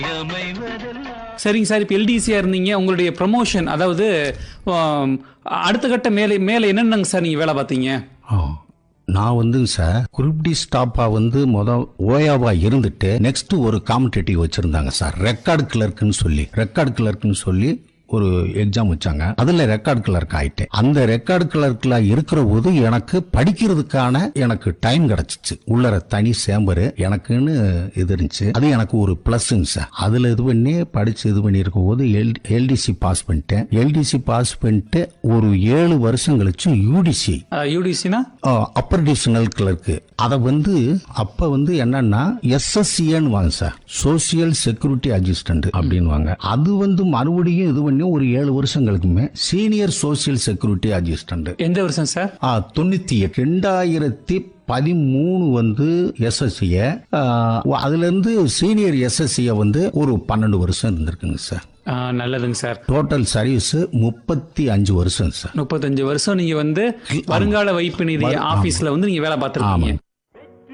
சரிங்க சார் இப்போ எல்டிசியா இருந்தீங்க உங்களுடைய ப்ரமோஷன் அதாவது ஆம், அடுத்த கட்ட மேலே மேலே என்னென்னங்க சார் நீங்கள் வேலை பார்த்தீங்க ஆ. நான் வந்துங்க சார் குரூப் டி ஸ்டாப்பா வந்து முத ஓயாவா இருந்துட்டு நெக்ஸ்ட் ஒரு காம்படேட்டிவ் வச்சிருந்தாங்க சார் ரெக்கார்டு கிளர்க்குன்னு சொல்லி ரெக்கார்டு கிளர்க்குன்னு சொல்லி ஒரு எக்ஸாம் வச்சாங்க அதுல ரெக்கார்டு கிளர்க் ஆயிட்டேன் அந்த ரெக்கார்டு கிளர்க்ல இருக்கிற போது எனக்கு படிக்கிறதுக்கான எனக்கு டைம் கிடைச்சிச்சு உள்ளர தனி சேம்பரு எனக்குன்னு இது இருந்துச்சு அது எனக்கு ஒரு பிளஸ்ங்க சார் அதுல இது பண்ணி படிச்சு இது பண்ணி இருக்கும் போது எல்டிசி பாஸ் பண்ணிட்டேன் எல்டிசி பாஸ் பண்ணிட்டு ஒரு ஏழு வருஷம் கழிச்சு யூடிசி யூடிசினா அப்பர் டிவிஷனல் கிளர்க்கு அதை வந்து அப்ப வந்து என்னன்னா எஸ்எஸ்சின்னு வாங்க சார் சோசியல் செக்யூரிட்டி அசிஸ்டன்ட் அப்படின்வாங்க அது வந்து மறுபடியும் இது பண்ணி ஒரு ஏழு வருஷங்களுக்குமே சீனியர் சோசியல் செக்யூரிட்டி அசிஸ்டன்ட் எந்த வருஷம் சார் தொண்ணூத்தி எட்டு ரெண்டாயிரத்தி பதிமூணு வந்து எஸ்எஸ்சிய அதுல இருந்து சீனியர் எஸ்எஸ்சிய வந்து ஒரு பன்னெண்டு வருஷம் இருந்திருக்குங்க சார் ஆ, நல்லதுங்க சார் டோட்டல் சர்வீஸ் முப்பத்தி அஞ்சு வருஷம் சார் முப்பத்தஞ்சு வருஷம் நீங்க வந்து வருங்கால வைப்பு நிதி ஆபீஸ்ல வந்து நீங்க வேலை பார்த்துருக்கீங்க